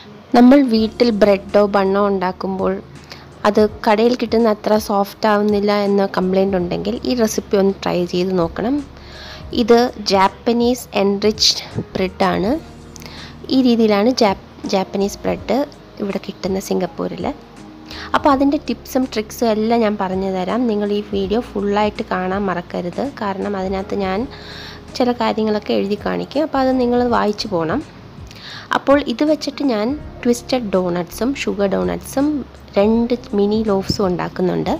നമ്മൾ വീട്ടിൽ ബ്രെഡോ ബണ്ണോ ഉണ്ടാക്കുമ്പോൾ അത് കടയിൽ കിട്ടുന്ന അത്ര സോഫ്റ്റ് ആവുന്നില്ല എന്ന കംപ്ലൈൻ്റ് ഉണ്ടെങ്കിൽ ഈ റെസിപ്പി ഒന്ന് ട്രൈ ചെയ്ത് നോക്കണം ഇത് ജാപ്പനീസ് എൻറിച്ച്ഡ് ബ്രെഡാണ് ഈ രീതിയിലാണ് ജാപ്പ് ജാപ്പനീസ് ബ്രെഡ് ഇവിടെ കിട്ടുന്ന സിംഗപ്പൂരിൽ അപ്പോൾ അതിൻ്റെ ടിപ്സും ട്രിക്സും എല്ലാം ഞാൻ പറഞ്ഞു തരാം നിങ്ങൾ ഈ വീഡിയോ ഫുള്ളായിട്ട് കാണാൻ മറക്കരുത് കാരണം അതിനകത്ത് ഞാൻ ചില കാര്യങ്ങളൊക്കെ എഴുതി കാണിക്കും അപ്പോൾ അത് നിങ്ങൾ വായിച്ചു പോകണം അപ്പോൾ ഇത് വെച്ചിട്ട് ഞാൻ ട്വിസ്റ്റഡ് ഡോണട്ട്സും ഷുഗർ ഡോണട്ട്സും രണ്ട് മിനി ലോഫ്സും ഉണ്ടാക്കുന്നുണ്ട്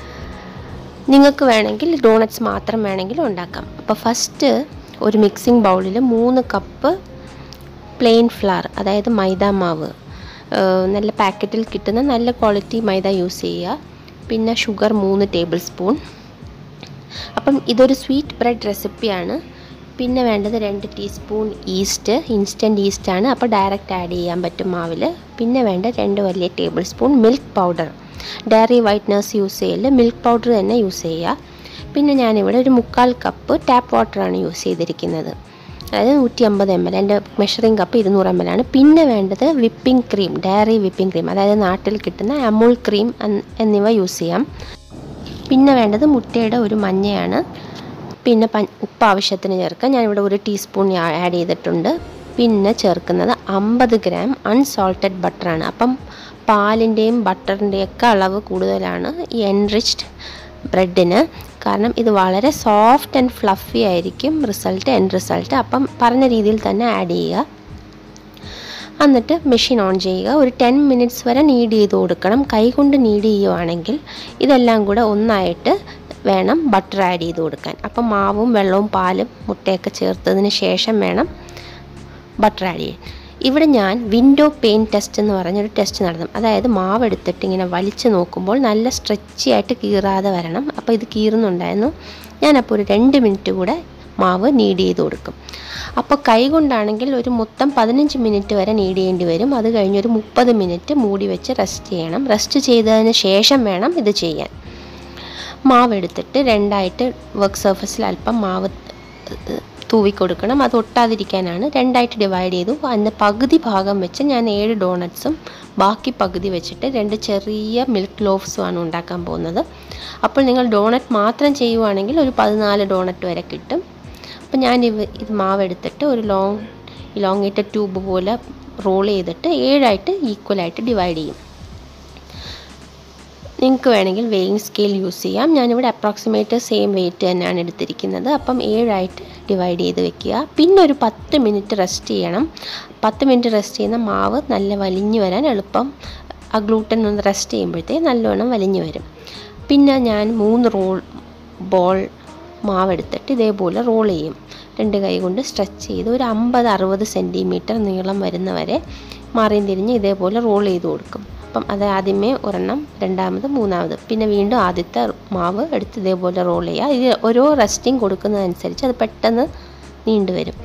നിങ്ങൾക്ക് വേണമെങ്കിൽ ഡോണട്ട്സ് മാത്രം വേണമെങ്കിലും ഉണ്ടാക്കാം അപ്പോൾ ഫസ്റ്റ് ഒരു മിക്സിംഗ് ബൗളിൽ മൂന്ന് കപ്പ് പ്ലെയിൻ ഫ്ലവർ അതായത് മൈദ മാവ് നല്ല പാക്കറ്റിൽ കിട്ടുന്ന നല്ല ക്വാളിറ്റി മൈദ യൂസ് ചെയ്യുക പിന്നെ ഷുഗർ മൂന്ന് ടേബിൾ സ്പൂൺ അപ്പം ഇതൊരു സ്വീറ്റ് ബ്രെഡ് റെസിപ്പിയാണ് പിന്നെ വേണ്ടത് രണ്ട് ടീസ്പൂൺ ഈസ്റ്റ് ഇൻസ്റ്റൻറ്റ് ഈസ്റ്റാണ് അപ്പോൾ ഡയറക്റ്റ് ആഡ് ചെയ്യാൻ പറ്റും മാവിൽ പിന്നെ വേണ്ട രണ്ട് വലിയ tablespoon milk powder dairy whiteners use ചെയ്യല് മിൽക്ക് പൗഡർ തന്നെ യൂസ് ചെയ്യുക പിന്നെ ഞാനിവിടെ ഒരു മുക്കാൽ കപ്പ് ടാപ്പ് വാട്ടറാണ് യൂസ് ചെയ്തിരിക്കുന്നത് അതായത് നൂറ്റി അമ്പത് എം എൽ എൻ്റെ മെഷറിംഗ് കപ്പ് ഇരുന്നൂറ് എം എൽ ആണ് പിന്നെ വേണ്ടത് whipping cream dairy whipping cream അതായത് നാട്ടിൽ കിട്ടുന്ന അമൂൾ ക്രീം എന്നിവ യൂസ് ചെയ്യാം പിന്നെ വേണ്ടത് മുട്ടയുടെ ഒരു മഞ്ഞയാണ് പിന്നെ പ ഉപ്പ് ആവശ്യത്തിന് ചേർക്കാം ഞാനിവിടെ ഒരു ടീസ്പൂൺ ആഡ് ചെയ്തിട്ടുണ്ട് പിന്നെ ചേർക്കുന്നത് അമ്പത് ഗ്രാം അൺസോൾട്ടഡ് ബട്ടറാണ് അപ്പം പാലിൻ്റെയും ബട്ടറിൻ്റെയും ഒക്കെ അളവ് കൂടുതലാണ് ഈ എൻറിച്ച്ഡ് ബ്രെഡിന് കാരണം ഇത് വളരെ സോഫ്റ്റ് ആൻഡ് ഫ്ലഫി ആയിരിക്കും റിസൾട്ട് എൻഡ് റിസൾട്ട് അപ്പം പറഞ്ഞ രീതിയിൽ തന്നെ ആഡ് ചെയ്യുക എന്നിട്ട് മെഷീൻ ഓൺ ചെയ്യുക ഒരു ടെൻ മിനിറ്റ്സ് വരെ നീഡ് ചെയ്ത് കൊടുക്കണം കൈകൊണ്ട് നീഡ് ചെയ്യുവാണെങ്കിൽ ഇതെല്ലാം കൂടെ ഒന്നായിട്ട് വേണം ബട്ടർ ആഡ് ചെയ്ത് കൊടുക്കാൻ അപ്പം മാവും വെള്ളവും പാലും മുട്ടയൊക്കെ ചേർത്തതിന് ശേഷം വേണം ബട്ടർ ആഡ് ചെയ്യാൻ ഇവിടെ ഞാൻ വിൻഡോ പെയിൻ ടെസ്റ്റ് എന്ന് പറഞ്ഞൊരു ടെസ്റ്റ് നടത്തും അതായത് മാവ് എടുത്തിട്ട് ഇങ്ങനെ വലിച്ചു നോക്കുമ്പോൾ നല്ല സ്ട്രെച്ചി ആയിട്ട് കീറാതെ വരണം അപ്പോൾ ഇത് കീറുന്നുണ്ടായിരുന്നു ഞാനപ്പോൾ ഒരു രണ്ട് മിനിറ്റ് കൂടെ മാവ് നീഡ് ചെയ്ത് കൊടുക്കും അപ്പോൾ കൈ കൊണ്ടാണെങ്കിൽ ഒരു മൊത്തം പതിനഞ്ച് മിനിറ്റ് വരെ നീഡ് ചെയ്യേണ്ടി വരും അത് കഴിഞ്ഞൊരു മുപ്പത് മിനിറ്റ് മൂടി വെച്ച് റെസ്റ്റ് ചെയ്യണം റെസ്റ്റ് ചെയ്തതിന് ശേഷം വേണം ഇത് ചെയ്യാൻ മാവ് എടുത്തിട്ട് രണ്ടായിട്ട് വർക്ക് സർഫസിൽ അല്പം മാവ് തൂവി കൊടുക്കണം അത് ഒട്ടാതിരിക്കാനാണ് രണ്ടായിട്ട് ഡിവൈഡ് ചെയ്തു അതിൻ്റെ പകുതി ഭാഗം വെച്ച് ഞാൻ ഏഴ് ഡോണട്ട്സും ബാക്കി പകുതി വെച്ചിട്ട് രണ്ട് ചെറിയ മിൽക്ക് ലോഫ്സുമാണ് ഉണ്ടാക്കാൻ പോകുന്നത് അപ്പോൾ നിങ്ങൾ ഡോണറ്റ് മാത്രം ചെയ്യുവാണെങ്കിൽ ഒരു പതിനാല് ഡോണറ്റ് വരെ കിട്ടും അപ്പോൾ ഞാൻ ഇവ ഇത് മാവ് എടുത്തിട്ട് ഒരു ലോങ് ഇലോങ്ങേറ്റഡ് ട്യൂബ് പോലെ റോൾ ചെയ്തിട്ട് ഏഴായിട്ട് ഈക്വലായിട്ട് ഡിവൈഡ് ചെയ്യും നിങ്ങൾക്ക് വേണമെങ്കിൽ വെയിങ് സ്കെയിൽ യൂസ് ചെയ്യാം ഞാനിവിടെ അപ്രോക്സിമേറ്റ് സെയിം വെയിറ്റ് തന്നെയാണ് എടുത്തിരിക്കുന്നത് അപ്പം ഏഴായിട്ട് ഡിവൈഡ് ചെയ്ത് വെക്കുക പിന്നെ ഒരു പത്ത് മിനിറ്റ് റെസ്റ്റ് ചെയ്യണം പത്ത് മിനിറ്റ് റെസ്റ്റ് ചെയ്യുന്ന മാവ് നല്ല വലിഞ്ഞു വരാൻ എളുപ്പം ആ ഗ്ലൂട്ടൻ ഒന്ന് റെസ്റ്റ് ചെയ്യുമ്പോഴത്തേക്ക് നല്ലോണം വലിഞ്ഞു വരും പിന്നെ ഞാൻ മൂന്ന് റോൾ ബോൾ മാവെടുത്തിട്ട് ഇതേപോലെ റോൾ ചെയ്യും രണ്ട് കൈ കൊണ്ട് സ്ട്രെച്ച് ചെയ്ത് ഒരു അമ്പത് അറുപത് സെൻറ്റിമീറ്റർ നീളം വരുന്നവരെ മാറിയും തിരിഞ്ഞ് ഇതേപോലെ റോൾ ചെയ്ത് കൊടുക്കും അപ്പം അത് ആദ്യമേ ഒരെണ്ണം രണ്ടാമത് മൂന്നാമത് പിന്നെ വീണ്ടും ആദ്യത്തെ മാവ് എടുത്ത് ഇതേപോലെ റോൾ ചെയ്യുക ഇത് ഓരോ റെസ്റ്റിംഗ് കൊടുക്കുന്നതനുസരിച്ച് അത് പെട്ടെന്ന് നീണ്ടുവരും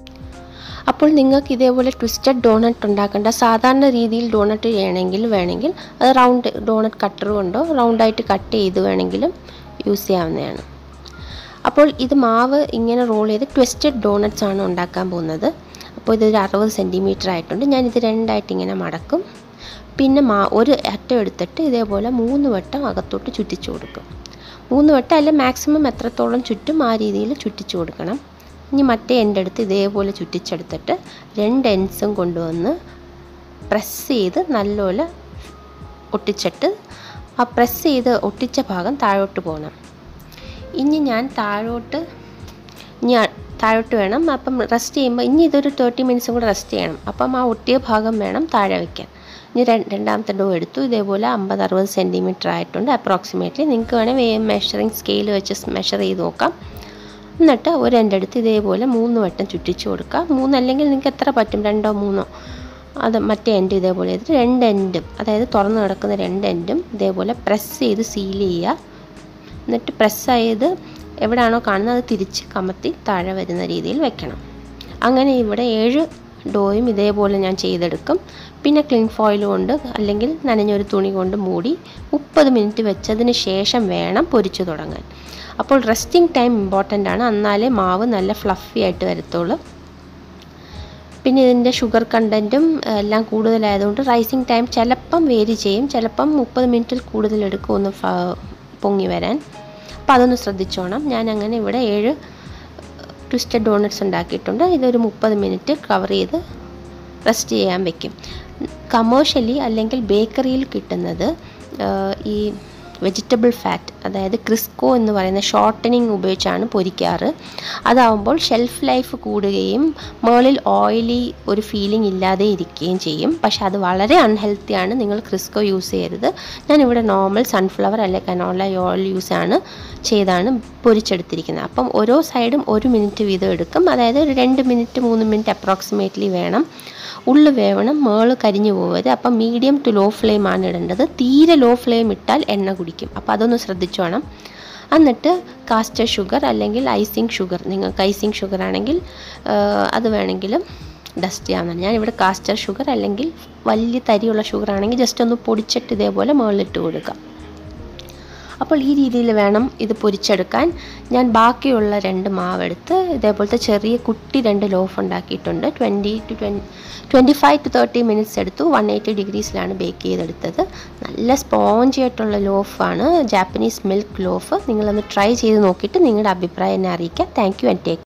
അപ്പോൾ നിങ്ങൾക്ക് ഇതേപോലെ ട്വിസ്റ്റഡ് ഡോണട്ട് ഉണ്ടാക്കേണ്ട സാധാരണ രീതിയിൽ ഡോണട്ട് ചെയ്യണമെങ്കിൽ വേണമെങ്കിൽ അത് റൗണ്ട് ഡോണട്ട് കട്ടർ കൊണ്ടോ റൗണ്ടായിട്ട് കട്ട് ചെയ്ത് വേണമെങ്കിലും യൂസ് ചെയ്യാവുന്നതാണ് അപ്പോൾ ഇത് മാവ് ഇങ്ങനെ റോൾ ചെയ്ത് ട്വിസ്റ്റഡ് ഡോണട്ട്സ് ആണ് ഉണ്ടാക്കാൻ പോകുന്നത് അപ്പോൾ ഇതൊരു അറുപത് സെൻറ്റിമീറ്റർ ആയിട്ടുണ്ട് ഞാനിത് രണ്ടായിട്ട് ഇങ്ങനെ മടക്കും പിന്നെ മാ ഒരു അറ്റം എടുത്തിട്ട് ഇതേപോലെ മൂന്ന് വട്ടം അകത്തോട്ട് ചുറ്റിച്ചു കൊടുക്കും മൂന്ന് വട്ടം അല്ല മാക്സിമം എത്രത്തോളം ചുറ്റും ആ രീതിയിൽ ചുറ്റിച്ചു കൊടുക്കണം ഇനി മറ്റേ എൻ്റെ അടുത്ത് ഇതേപോലെ ചുറ്റിച്ചെടുത്തിട്ട് രണ്ട് എൻഡ്സും കൊണ്ടുവന്ന് പ്രസ് ചെയ്ത് നല്ലപോലെ ഒട്ടിച്ചിട്ട് ആ പ്രസ് ചെയ്ത് ഒട്ടിച്ച ഭാഗം താഴോട്ട് പോകണം ഇനി ഞാൻ താഴോട്ട് ഇനി താഴോട്ട് വേണം അപ്പം റെസ്റ്റ് ചെയ്യുമ്പോൾ ഇനി ഇതൊരു തേർട്ടി മിനിറ്റ്സും കൂടെ റെസ്റ്റ് ചെയ്യണം അപ്പം ആ ഒട്ടിയ ഭാഗം വേണം താഴെ വയ്ക്കാൻ ഇനി രണ്ടാമത്തെ ഡോ എടുത്തു ഇതേപോലെ അമ്പത് അറുപത് സെൻറ്റിമീറ്റർ ആയിട്ടുണ്ട് അപ്രോക്സിമേറ്റ്ലി നിങ്ങൾക്ക് വേണമെങ്കിൽ മെഷറിങ് സ്കെയിൽ വെച്ച് മെഷർ ചെയ്ത് നോക്കാം എന്നിട്ട് ഒരു എൻ്റെ അടുത്ത് ഇതേപോലെ മൂന്ന് വട്ടം ചുറ്റിച്ച് കൊടുക്കുക മൂന്നല്ലെങ്കിൽ നിങ്ങൾക്ക് എത്ര പറ്റും രണ്ടോ മൂന്നോ അത് മറ്റേ എൻഡ് ഇതേപോലെ ചെയ്തിട്ട് രണ്ട് എൻഡും അതായത് തുറന്ന് കിടക്കുന്ന രണ്ട് എൻഡും ഇതേപോലെ പ്രസ് ചെയ്ത് സീൽ ചെയ്യുക എന്നിട്ട് പ്രസ് ചെയ്ത് എവിടെയാണോ കാണുന്നത് അത് തിരിച്ച് കമത്തി താഴെ വരുന്ന രീതിയിൽ വെക്കണം അങ്ങനെ ഇവിടെ ഏഴ് ഡോയും ഇതേപോലെ ഞാൻ ചെയ്തെടുക്കും പിന്നെ ക്ലീൻ ഫോയിൽ കൊണ്ട് അല്ലെങ്കിൽ നനഞ്ഞൊരു തുണി കൊണ്ട് മൂടി മുപ്പത് മിനിറ്റ് വെച്ചതിന് ശേഷം വേണം പൊരിച്ചു തുടങ്ങാൻ അപ്പോൾ റെസ്റ്റിംഗ് ടൈം ഇമ്പോർട്ടൻ്റ് ആണ് എന്നാലേ മാവ് നല്ല ഫ്ലഫി ആയിട്ട് വരത്തുള്ളൂ പിന്നെ ഇതിൻ്റെ ഷുഗർ കണ്ടൻറ്റും എല്ലാം കൂടുതലായതുകൊണ്ട് റൈസിങ് ടൈം ചിലപ്പം വേരി ചെയ്യും ചിലപ്പം മുപ്പത് മിനിറ്റിൽ കൂടുതൽ എടുക്കും ഒന്ന് ഫ- പൊങ്ങി വരാൻ അപ്പോൾ അതൊന്ന് ശ്രദ്ധിച്ചോണം ഞാൻ അങ്ങനെ ഇവിടെ ഏഴ് ട്വിസ്റ്റഡ് ഡോണറ്റ്സ് ഉണ്ടാക്കിയിട്ടുണ്ട് ഇതൊരു മുപ്പത് മിനിറ്റ് കവർ ചെയ്ത് റെസ്റ്റ് ചെയ്യാൻ വെക്കും കമേഴ്ഷ്യലി അല്ലെങ്കിൽ ബേക്കറിയിൽ കിട്ടുന്നത് ആ, ഈ വെജിറ്റബിൾ ഫാറ്റ് അതായത് ക്രിസ്കോ എന്ന് പറയുന്ന ഷോർട്ടനിങ് ഉപയോഗിച്ചാണ് പൊരിക്കാറ് അതാവുമ്പോൾ ഷെൽഫ് ലൈഫ് കൂടുകയും മുകളിൽ ഓയിലി ഒരു ഫീലിംഗ് ഇല്ലാതെ ഇരിക്കുകയും ചെയ്യും പക്ഷെ അത് വളരെ അൺഹെൽത്തിയാണ് നിങ്ങൾ ക്രിസ്കോ യൂസ് ചെയ്യരുത് ഞാനിവിടെ നോർമൽ സൺഫ്ലവർ അല്ലെ കനോല ഓയിൽ യൂസ് ആണ് ചെയ്താണ് പൊരിച്ചെടുത്തിരിക്കുന്നത് അപ്പം ഓരോ സൈഡും ഒരു മിനിറ്റ് വീതം എടുക്കും അതായത് ഒരു രണ്ട് മിനിറ്റ് മൂന്ന് മിനിറ്റ് അപ്രോക്സിമേറ്റ്ലി വേണം ഉള്ളു വേവണം മേള് കരിഞ്ഞു പോകരുത് അപ്പം മീഡിയം ടു ലോ ഫ്ലെയിം ആണ് ഇടേണ്ടത് തീരെ ലോ ഫ്ലെയിം ഇട്ടാൽ എണ്ണ കുടിക്കും അപ്പോൾ അതൊന്ന് ശ്രദ്ധിച്ചു വേണം എന്നിട്ട് കാസ്റ്റർ ഷുഗർ അല്ലെങ്കിൽ ഐസിങ് ഷുഗർ നിങ്ങൾക്ക് ഐസിങ് ഷുഗർ ആണെങ്കിൽ ആ, അത് വേണമെങ്കിലും ഡസ്റ്റ് ചെയ്യാവുന്നതാണ് ഞാനിവിടെ കാസ്റ്റർ ഷുഗർ അല്ലെങ്കിൽ വലിയ തരിയുള്ള ഷുഗർ ആണെങ്കിൽ ജസ്റ്റ് ഒന്ന് പൊടിച്ചിട്ട് ഇതേപോലെ മുകളിലിട്ട് കൊടുക്കാം അപ്പോൾ ഈ രീതിയിൽ വേണം ഇത് പൊരിച്ചെടുക്കാൻ ഞാൻ ബാക്കിയുള്ള രണ്ട് മാവെടുത്ത് ഇതേപോലത്തെ ചെറിയ കുട്ടി രണ്ട് ലോഫ് ഉണ്ടാക്കിയിട്ടുണ്ട് twenty two twen twenty five two thirty minutes എടുത്തു വൺ എയ്റ്റി ഡിഗ്രീസിലാണ് ബേക്ക് ചെയ്തെടുത്തത് നല്ല സ്പോഞ്ചി ആയിട്ടുള്ള ലോഫാണ് ജാപ്പനീസ് മിൽക്ക് ലോഫ് നിങ്ങളൊന്ന് ട്രൈ ചെയ്ത് നോക്കിയിട്ട് നിങ്ങളുടെ അഭിപ്രായം എന്നെ അറിയിക്കുക താങ്ക് യു ആൻഡ് ടേക്ക്